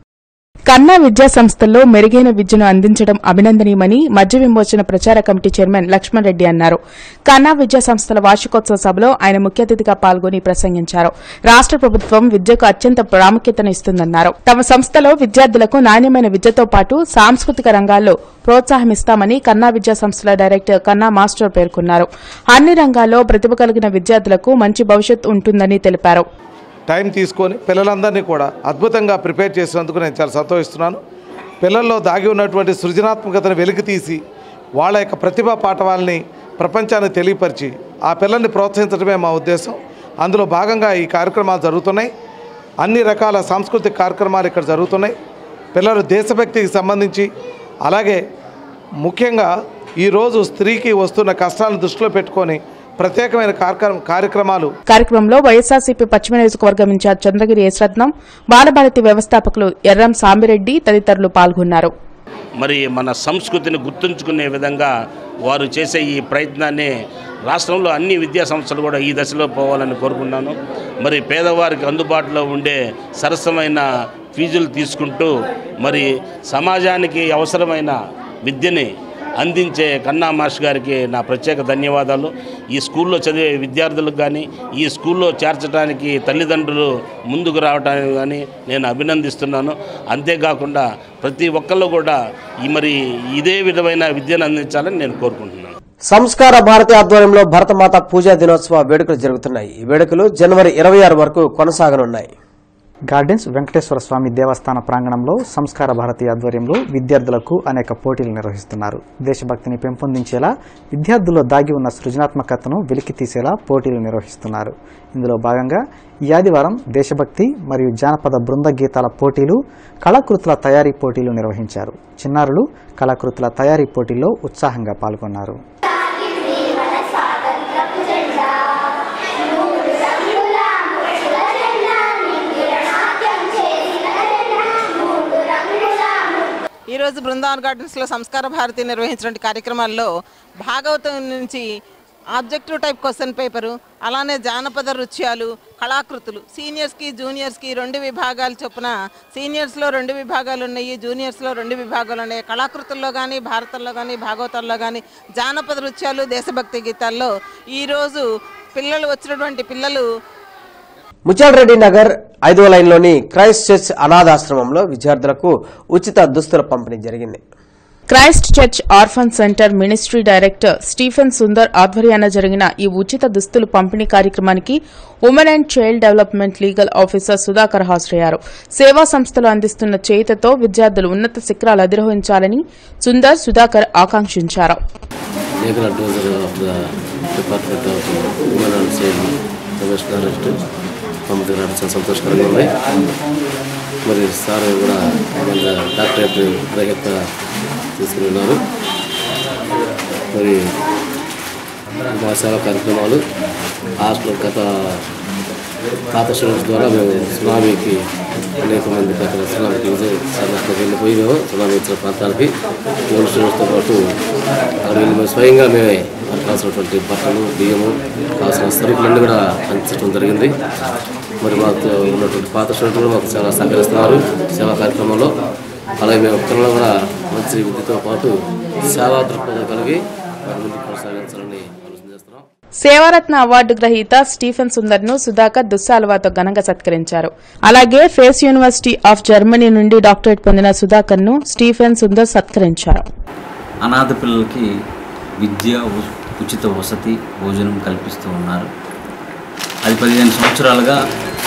కన్నా విద్యా సంస్థల్లో మెరుగైన విద్యను అందించడం అభినందనీయమని మద్య విమోచన ప్రచార కమిటీ చైర్మన్ లక్ష్మణ్ రెడ్డి అన్నారు కన్నా విద్యా సంస్థల వార్షికోత్సవ సభలో ఆయన ముఖ్య అతిథిగా పాల్గొని ప్రసంగించారు రాష్ట ప్రభుత్వం విద్యకు అత్యంత ప్రాముఖ్యతను ఇస్తుందన్నారు తమ సంస్థలో విద్యార్థులకు నాణ్యమైన విద్యతో పాటు సాంస్కృతిక రంగాల్లో ప్రోత్సాహమిస్తామని కన్నా విద్యా సంస్థల డైరెక్టర్ కన్నా మాస్టర్ పేర్కొన్నారు అన్ని రంగాల్లో ప్రతిభ కలిగిన విద్యార్థులకు మంచి భవిష్యత్ ఉంటుందని తెలిపారు టైం తీసుకొని పిల్లలందరినీ కూడా అద్భుతంగా ప్రిపేర్ చేసినందుకు నేను చాలా సంతోషిస్తున్నాను పిల్లల్లో దాగి ఉన్నటువంటి సృజనాత్మకతను వెలికి తీసి వాళ్ళ యొక్క ప్రతిభా పాఠవాల్ని ప్రపంచానికి తెలియపరిచి ఆ పిల్లల్ని ప్రోత్సహించడమే మా ఉద్దేశం అందులో భాగంగా ఈ కార్యక్రమాలు జరుగుతున్నాయి అన్ని రకాల సాంస్కృతిక కార్యక్రమాలు ఇక్కడ జరుగుతున్నాయి పిల్లలు దేశభక్తికి సంబంధించి అలాగే ముఖ్యంగా ఈరోజు స్త్రీకి వస్తున్న కష్టాలను దృష్టిలో పెట్టుకొని ప్రత్యేకమైన కార్యక్రమ కార్యక్రమాలు కార్యక్రమంలో వైఎస్ఆర్సీపీ పశ్చిమ నియోజకవర్గం ఇన్ఛార్జ్ చంద్రగిరి యశ్రత్నం బాలభారతి వ్యవస్థాపకులు ఎర్రం సాంబిరెడ్డి తదితరులు పాల్గొన్నారు మరి మన సంస్కృతిని గుర్తుంచుకునే విధంగా వారు చేసే ఈ ప్రయత్నాన్ని రాష్ట్రంలో అన్ని విద్యా సంస్థలు కూడా ఈ దశలో పోవాలని కోరుకున్నాను మరి పేదవారికి అందుబాటులో ఉండే సరసమైన ఫీజులు తీసుకుంటూ మరి సమాజానికి అవసరమైన విద్యని అందించే కన్నా మాస్టర్ గారికి నా ప్రత్యేక ధన్యవాదాలు ఈ స్కూల్లో చదివే విద్యార్థులకు కానీ ఈ స్కూల్లో చేర్చడానికి తల్లిదండ్రులు ముందుకు రావడానికి కానీ నేను అభినందిస్తున్నాను అంతేకాకుండా ప్రతి ఒక్కళ్ళు కూడా ఈ మరి ఇదే విధమైన విద్యను అందించాలని నేను కోరుకుంటున్నాను సంస్కార భారతి ఆధ్వర్యంలో భరతమాత పూజా దినోత్సవ వేడుకలు జరుగుతున్నాయి ఈ వేడుకలు జనవరి ఇరవై ఆరు వరకు కొనసాగనున్నాయి గార్డెన్స్ వెంకటేశ్వర స్వామి దేవస్థాన ప్రాంగణంలో సంస్కార భారతి ఆధ్వర్యంలో విద్యార్థులకు అనేక పోటీలు నిర్వహిస్తున్నారు దేశభక్తిని పెంపొందించేలా విద్యార్థుల్లో దాగి ఉన్న సృజనాత్మకతను వెలికి తీసేలా పోటీలు నిర్వహిస్తున్నారు ఇందులో భాగంగా ఈ ఆదివారం దేశభక్తి మరియు జానపద బృంద గీతాల పోటీలు కళాకృతుల తయారీ పోటీలు నిర్వహించారు చిన్నారులు కళాకృతుల తయారీ పోటీల్లో ఉత్సాహంగా పాల్గొన్నారు ఈరోజు బృందావన్ గార్డెన్స్లో సంస్కార భారతి నిర్వహించినటువంటి కార్యక్రమాల్లో భాగవతం నుంచి ఆబ్జెక్టివ్ టైప్ క్వశ్చన్ పేపరు అలానే జానపద నృత్యాలు కళాకృతులు సీనియర్స్కి జూనియర్స్కి రెండు విభాగాలు చొప్పున సీనియర్స్లో రెండు విభాగాలు ఉన్నాయి జూనియర్స్లో రెండు విభాగాలు ఉన్నాయి కళాకృతుల్లో కానీ భారతంలో కానీ భాగవతంలో కానీ జానపద నృత్యాలు దేశభక్తి గీతాల్లో ఈరోజు పిల్లలు వచ్చినటువంటి పిల్లలు ముత్యాలరెడ్డి నగర్ ఐదో లైన్లోని క్రైస్ట్ చర్చ్ అనాథాశ్రమంలో విద్యార్థులకు ఉచిత దుస్తుల పంపిణీ జరిగింది Christ church orphan centre ministry director Stephen Sundar ఆధ్వర్యాన జరిగిన ఈ ఉచిత దుస్తులు పంపిణీ కార్యక్రమానికి women and child development legal officer Sudhakar హాజరయ్యారు సేవా సంస్థలు అందిస్తున్న చేతతో విద్యార్థులు ఉన్నత శిఖరాలు అధిరోహించాలని సుందర్ సుధాకర్ ఆకాంక్షించారు legal advisor of the Department of Women and Child Commissioner Assistant మా దగ్గర చాలా సంతోషకరంగా ఉన్నాయి మరి సార్ కూడా మన డాక్టరేట్ గ్రహీత తీసుకుని ఉన్నారు మరి మా సేవా కార్యక్రమాలు హాస్టల్ గత పాత స్టూడెంట్స్ ద్వారా మేము సునామీకి అనేక మంది అక్కడ సునామీకి అక్కడికి వెళ్ళిపోయి మేము సునామీ వచ్చిన ప్రాంతాలకి మూడు స్టూడెంట్స్తో పాటు అక్కడ వెళ్ళి మేము స్వయంగా మేమే మనకు కావాల్సినటువంటి బట్టలు బియ్యము కావాల్సిన సరుకులన్నీ కూడా అందించడం జరిగింది మరి మాకు ఉన్నటువంటి పాత స్టూడెంట్లు కూడా మాకు చాలా సహకరిస్తున్నారు సేవా కార్యక్రమంలో అలాగే మేము పిల్లలు కూడా మంచి విద్యతో పాటు సేవా దృక్పథం కలిగి వారి ముందుకు కొనసాగించాలని ఆలోచన చేస్తున్నాం సేవారత్న అవార్డు గ్రహీత స్టీఫెన్ సుందర్ ను సుధాకర్ దుస్సాలవాతో ఘనంగా సత్కరించారు అలాగే ఫేస్ యూనివర్సిటీ ఆఫ్ జర్మనీ నుండి డాక్టరేట్ పొందిన సుధాకర్ ను స్టీఫెన్ సుందర్ సత్కరించారు అనాథ పిల్లలకి విద్య ఉ- ఉచిత వసతి భోజనం కల్పిస్తూ ఉన్నారు అది పదిహేను సంవత్సరాలుగా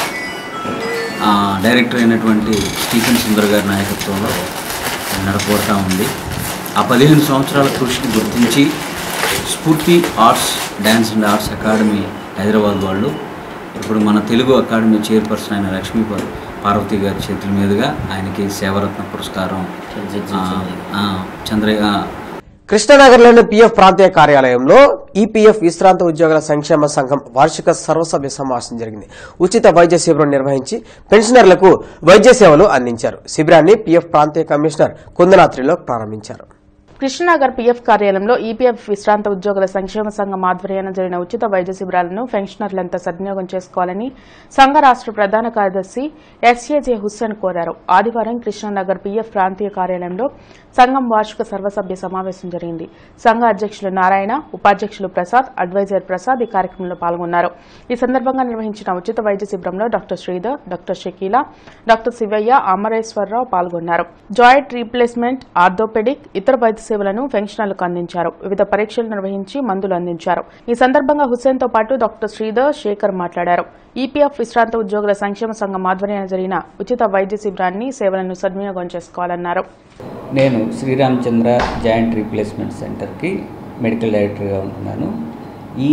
ఆ, డైరెక్టర్ అయినటువంటి స్టీఫెన్ సుందర్ గారి నాయకత్వంలో నడపబడతా ఉంది ఆ పదిహేను సంవత్సరాల కృషిని గుర్తించి Spoorthi arts dance and arts academy Hyderabad వాళ్ళు ఇప్పుడు మన తెలుగు అకాడమీ చైర్పర్సన్ అయిన లక్ష్మీ పా- పార్వతి గారి చేతుల మీదుగా ఆయనకి సేవరత్న పురస్కారం ఆ, ఆ, చంద్రయ్య కృష్ణనగర్లోని పీఎఫ్ ప్రాంతీయ కార్యాలయంలో ఈపీఎఫ్ విశ్రాంత ఉద్యోగుల సంక్షేమ సంఘం వార్షిక సర్వసభ్య సమావేశం జరిగింది ఉచిత వైద్య శిబిరం నిర్వహించి పెన్షనర్లకు వైద్య సేవలు అందించారు శిబిరాన్ని పీఎఫ్ ప్రాంతీయ కమిషనర్ కుందనాత్రిలో ప్రారంభించారు కృష్ణనగర్ పీఎఫ్ కార్యాలయంలో ఈపీఎఫ్ విశ్రాంత ఉద్యోగుల సంక్షేమ సంఘం ఆధ్వర్యాన జరిగిన ఉచిత వైద్య శిబిరాలను పెన్షనర్లంతా సద్వినియోగం చేసుకోవాలని సంఘ రాష్ట్ర ప్రధాన కార్యదర్శి ఎస్ఏజే హుస్సేన్ కోరారు ఆదివారం కృష్ణనగర్ పీఎఫ్ ప్రాంతీయ కార్యాలయంలో సంఘం వార్షిక సర్వసభ్య సమావేశం జరిగింది సంఘ అధ్యక్షులు నారాయణ ఉపాధ్యక్షులు ప్రసాద్ అడ్వైజర్ ప్రసాద్ ఈ కార్యక్రమంలో పాల్గొన్నారు ఈ సందర్భంగా నిర్వహించిన ఉచిత వైద్య శిబిరంలో doctor Sridhar doctor Shakeela doctor Sivaiah Amareswararao పాల్గొన్నారు జాయింట్ రీప్లేస్మెంట్ ఆర్థోపెడిక్ ఇతర వైద్య సేవలను పెన్షనర్లకు అందించారు వివిధ పరీక్షలు నిర్వహించి మందులు అందించారు ఈ సందర్భంగా హుస్సేన్ తో పాటు డాక్టర్ శ్రీధర్ శేఖర్ మాట్లాడారు ఈపీఎఫ్ విశ్రాంత ఉద్యోగుల సంక్షేమ సంఘం ఆధ్వర్యాన జరిగిన ఉచిత వైద్య శిబిరాన్ని సేవలను సద్వినియోగం చేసుకోవాలన్నారు నేను శ్రీరామచంద్ర జాయింట్ రీప్లేస్మెంట్ సెంటర్కి మెడికల్ డైరెక్టర్గా ఉంటున్నాను ఈ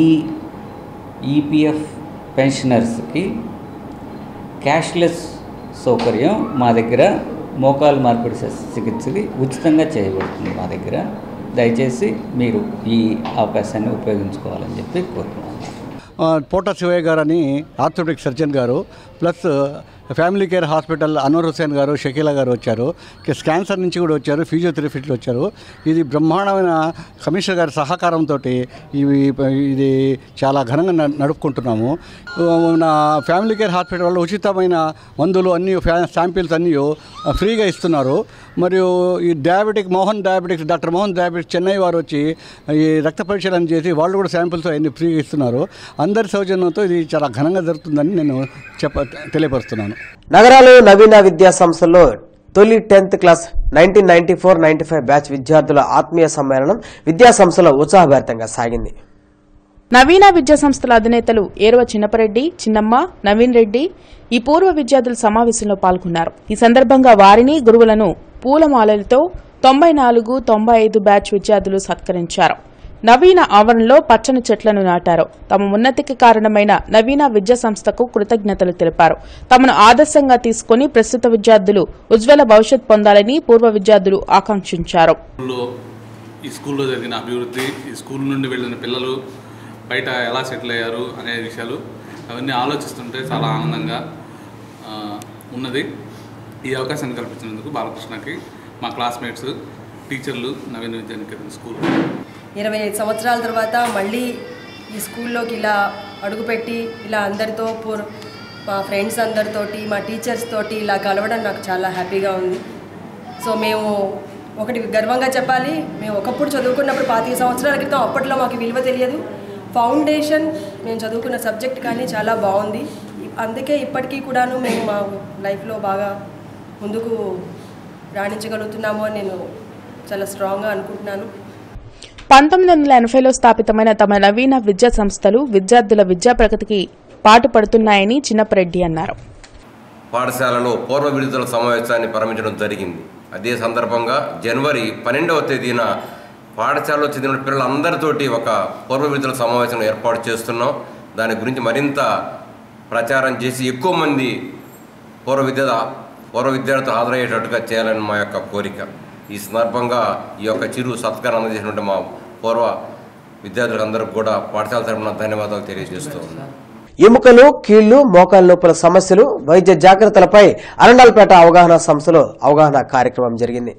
ఈపీఎఫ్ పెన్షనర్స్కి క్యాష్లెస్ సౌకర్యం మా దగ్గర మోకాలు మార్పిడి శస్- చికిత్సకి ఉచితంగా చేయబడుతుంది మా దగ్గర దయచేసి మీరు ఈ అవకాశాన్ని ఉపయోగించుకోవాలని చెప్పి కోరుతున్నాను ఆ, పోటా శివయ్య గారు అని orthopaedic surgeon garu plus family care hospital Anwar Hussain garu Shakeela గారు వచ్చారు కిస్ క్యాన్సర్ నుంచి కూడా వచ్చారు ఫిజియోథెరపిస్టులు వచ్చారు ఇది బ్రహ్మాండమైన కమిషనర్ గారి సహకారంతో ఇవి ఇది చాలా ఘనంగా న- నడుపుకుంటున్నాము ఆ, నా ఫ్యామిలీ కేర్ హాస్పిటల్ వాళ్ళు ఉచితమైన మందులు అన్నీ ఫ్యా- శాంపిల్స్ అన్నీ ఆ, ఫ్రీగా ఇస్తున్నారు మరియు ఈ diabetic Mohan diabetics doctor Mohan diabetics Chennai వారు వచ్చి ఈ రక్త పరీక్షలను చేసి వాళ్ళు కూడా శాంపిల్స్ అన్ని ఫ్రీగా ఇస్తున్నారు అందరి సౌజన్యంతో ఇది చాలా ఘనంగా జరుగుతుందని నేను చెప్ప తెలియపరుస్తున్నాను నగరాలు నవీన విద్యా సంస్థల్లో తొలి tenth class nineteen ninety four ninety five batch విద్యార్థుల ఆత్మీయ సమ్మేళనం విద్యా సంస్థలో ఉత్సాహభరితంగా సాగింది నవీన విద్యా సంస్థల అధినేతలు ఏరువ చిన్నపరెడ్డి చిన్నమ్మ నవీన్ రెడ్డి ఈ పూర్వ విద్యార్థుల సమావేశంలో పాల్గొన్నారు ఈ సందర్భంగా వారిని గురువులను పూలమాలలతో తొంభై నాలుగు తొంభై ఐదు బ్యాచ్ విద్యార్థులు సత్కరించారు నవీన ఆవరణలో పచ్చని చెట్లను నాటారు తమ ఉన్నతికి కారణమైన నవీన విద్యా సంస్థకు కృతజ్ఞతలు తెలిపారు తమను ఆదర్శంగా తీసుకుని ప్రస్తుత విద్యార్థులు ఉజ్వల భవిష్యత్ పొందాలని పూర్వ విద్యార్థులు ఆకాంక్షించారు స్కూల్లో ఈ స్కూల్లో జరిగిన అభివృద్ధి ఈ స్కూల్ నుండి వెళ్ళిన పిల్లలు బయట ఎలా సెటిల్ అయ్యారు అనే విషయాలు అవన్నీ ఆలోచిస్తుంటే చాలా ఆనందంగా ఆ, ఉన్నది ఈ అవకాశాన్ని కల్పించినందుకు బాలకృష్ణకి మా క్లాస్మేట్స్ టీచర్లు నవీన విద్యానికేతన్ స్కూల్ ఇరవై ఐదు సంవత్సరాల తర్వాత మళ్ళీ ఈ స్కూల్లోకి ఇలా అడుగుపెట్టి ఇలా అందరితో పూర్ మా ఫ్రెండ్స్ అందరితోటి మా టీచర్స్ తోటి ఇలా కలవడం నాకు చాలా హ్యాపీగా ఉంది సో మేము ఒకటి గర్వంగా చెప్పాలి మేము ఒకప్పుడు చదువుకున్నప్పుడు పాతిక సంవత్సరాల క్రితం అప్పట్లో మాకు విలువ తెలియదు ఫౌండేషన్ మేము చదువుకున్న సబ్జెక్ట్ కానీ చాలా బాగుంది అందుకే ఇప్పటికీ కూడాను మేము మా లైఫ్లో బాగా ముందుకు రాణించగలుగుతున్నాము అని నేను చాలా స్ట్రాంగ్గా అనుకుంటున్నాను పంతొమ్మిది వందల ఎనభైలో స్థాపితమైన తమ నవీన విద్యా సంస్థలు విద్యార్థుల విద్యా ప్రగతికి పాటుపడుతున్నాయని చిన్నపరెడ్డి అన్నారు పాఠశాలలో పూర్వ విడుదల సమావేశాన్ని ప్రారంభించడం జరిగింది అదే సందర్భంగా జనవరి పన్నెండవ తేదీన పాఠశాలలో చెందిన పిల్లలందరితోటి ఒక పూర్వ విడుదల సమావేశం ఏర్పాటు చేస్తున్నాం దాని గురించి మరింత ప్రచారం చేసి ఎక్కువ మంది పూర్వ విద్య పూర్వ విద్యార్థులు హాజరయ్యేటట్టుగా చేయాలని మా యొక్క కోరిక ఈ సందర్భంగా ఈ యొక్క చిరు సత్కారం అందజేసినటువంటి మా పూర్వ విద్యార్థులందరికీ కూడా పాఠశాల తరపున ధన్యవాదాలు తెలియజేస్తూ ఉన్నాను ఎముకలు కీళ్లు మోకాల నొప్పుల సమస్యలు వైద్య జాగ్రత్తలపై అరండాల్పేట అవగాహన సంస్థలో అవగాహన కార్యక్రమం జరిగింది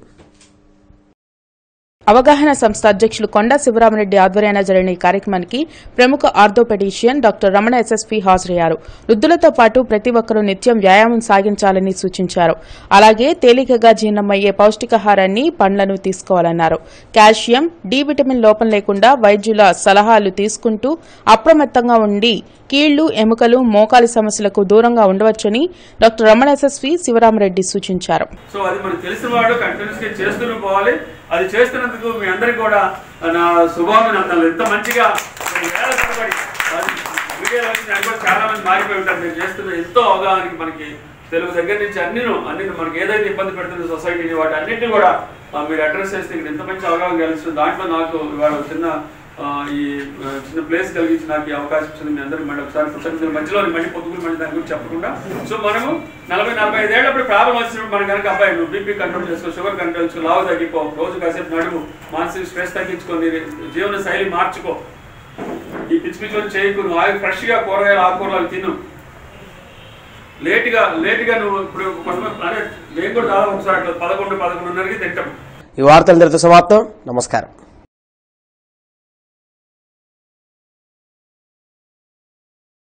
అవగాహన సంస్థ అధ్యక్షులు కొండా శివరామరెడ్డి ఆధ్వర్యాన జరిగిన ఈ కార్యక్రమానికి ప్రముఖ ఆర్థోపెడిషియన్ డాక్టర్ రమణ ఎస్ఎస్పీ హాజరయ్యారు వృద్ధులతో పాటు ప్రతి ఒక్కరూ నిత్యం వ్యాయామం సాగించాలని సూచించారు అలాగే తేలికగా జీర్ణమయ్యే పౌష్టికాహారాన్ని పండ్లను తీసుకోవాలన్నారు కాల్షియం డి విటమిన్ లోపం లేకుండా వైద్యుల సలహాలు తీసుకుంటూ అప్రమత్తంగా ఉండి కీళ్లు ఎముకలు మోకాలి సమస్యలకు దూరంగా ఉండవచ్చని డాక్టర్ రమణ ఎస్ఎస్పీ శివరామరెడ్డి సూచించారు సో అది మనకు తెలిసిన వాడు కంటిన్యూస్ గా చేస్తూనే పోవాలి అది చేస్తున్నందుకు మీ అందరికి కూడా నా శుభాభినందనలు ఎంత మంచిగా వేల తరబడి అది వీడియోలో వచ్చి నాకు కూడా చాలా మంది మారిపోయి ఉంటారు మీరు చేస్తున్న ఎంతో అవగాహనకి మనకి తెలుగు దగ్గర నుంచి అన్ని అన్ని మనకి ఏదైతే ఇబ్బంది పెడుతుందో సొసైటీని వాటి అన్నింటినీ కూడా ఆ, మీరు అడ్రస్ చేస్తే ఇక్కడ ఎంత మంచి అవగాహన కలిగిస్తుంది దాంట్లో నాకు ఇవాళ ఒక చిన్న ఆ, ఈ ఆ, చిన్న ప్లేస్ కలిగించి నాకు ఈ అవకాశం ఇచ్చింది మీ అందరికి మళ్ళీ ఒకసారి కృతజ్ఞతలు మధ్యలో మళ్ళీ పొద్దుగులు మళ్ళీ దాని గురించి చెప్పకుండా సో మనము నలభై నలభై ఐదేళ్ళప్పుడు ప్రాబ్లం వచ్చినప్పుడు మన కనుక అబ్బాయి నువ్వు బీపీ కంట్రోల్ చేసుకో షుగర్ కంట్రోల్ చేసుకో లావు తగ్గిపో రోజు కాసేపు నడుము మానసిక స్ట్రెస్ తగ్గించుకొని జీవన శైలి మార్చుకో ఈ పిచ్చి పిచ్చి వచ్చి చేయకు నువ్వు ఆగి ఫ్రెష్గా కూరగాయలు ఆకుకూరలు తిను లేట్గా లేట్గా నువ్వు ఇప్పుడు కొంతమంది అదే మేము కూడా దాదాపు ఒకసారి అట్లా పదకొండు పదకొండున్నరకి తింటాం ఈ వార్తలు సమాప్తం నమస్కారం